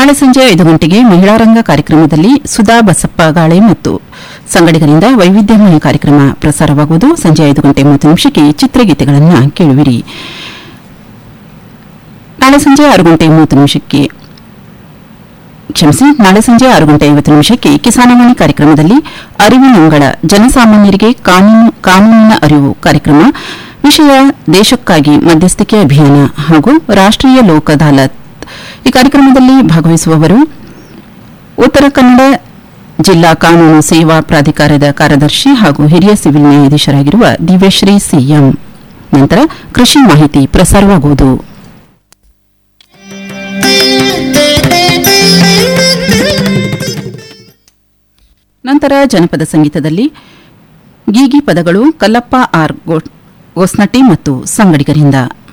ನಾಳೆ ಸಂಜೆ ಐದು ಗಂಟೆಗೆ ಮಹಿಳಾ ರಂಗ ಕಾರ್ಯಕ್ರಮದಲ್ಲಿ ಸುಧಾ ಬಸಪ್ಪ ಗಾಳೆ ಮತ್ತು ಸಂಗಡಿಗರಿಂದ ವೈವಿಧ್ಯಮಯ ಕಾರ್ಯಕ್ರಮ ಪ್ರಸಾರವಾಗುವುದು ಸಂಜೆ ಐದು ಗಂಟೆ ಮೂವತ್ತು ನಿಮಿಷಕ್ಕೆ ಚಿತ್ರಗೀತೆಗಳನ್ನು ಕೇಳುವಿರಿ ನಾಳೆ ಸಂಜೆ ಆರು ಗಂಟೆ ಮೂವತ್ತು ನಿಮಿಷಕ್ಕೆ ಕ್ಷಮಿಸಿ ನಾಳೆ ಸಂಜೆ ಆರು ಗಂಟೆ ಐವತ್ತು ನಿಮಿಷಕ್ಕೆ ಕಿಸಾನವಾಣಿ ಕಾರ್ಯಕ್ರಮದಲ್ಲಿ ಅರಿವಿನಂಗಳ ಜನಸಾಮಾನ್ಯರಿಗೆ ಕಾನೂನು ಕಾನೂನಿನ ಅರಿವು ಕಾರ್ಯಕ್ರಮ ವಿಷಯ ದೇಶಕ್ಕಾಗಿ ಮಧ್ಯಸ್ಥಿಕೆ ಅಭಿಯಾನ ಹಾಗೂ ರಾಷ್ಟ್ರೀಯ ಲೋಕ್ ಅದಾಲತ್ ಈ ಕಾರ್ಯಕ್ರಮದಲ್ಲಿ ಭಾಗವಹಿಸುವವರು ಉತ್ತರ ಕನ್ನಡ ಜಿಲ್ಲಾ ಕಾನೂನು ಸೇವಾ ಪ್ರಾಧಿಕಾರದ ಕಾರ್ಯದರ್ಶಿ ಹಾಗೂ ಹಿರಿಯ ಸಿವಿಲ್ ನ್ಯಾಯಾಧೀಶರಾಗಿರುವ ದಿವ್ಯಶ್ರೀ ಸಿಎಂ ನಂತರ ಕೃಷಿ ಮಾಹಿತಿ ಪ್ರಸಾರವಾಗುವುದು ನಂತರ ಜನಪದ ಸಂಗೀತದಲ್ಲಿ ಗೀಗಿ ಪದಗಳು ಕಲ್ಲಪ್ಪ ಆರ್ ಗೋ- ಗೋಸ್ನಟ್ಟಿ ಮತ್ತು ಸಂಗಡಿಗರಿಂದ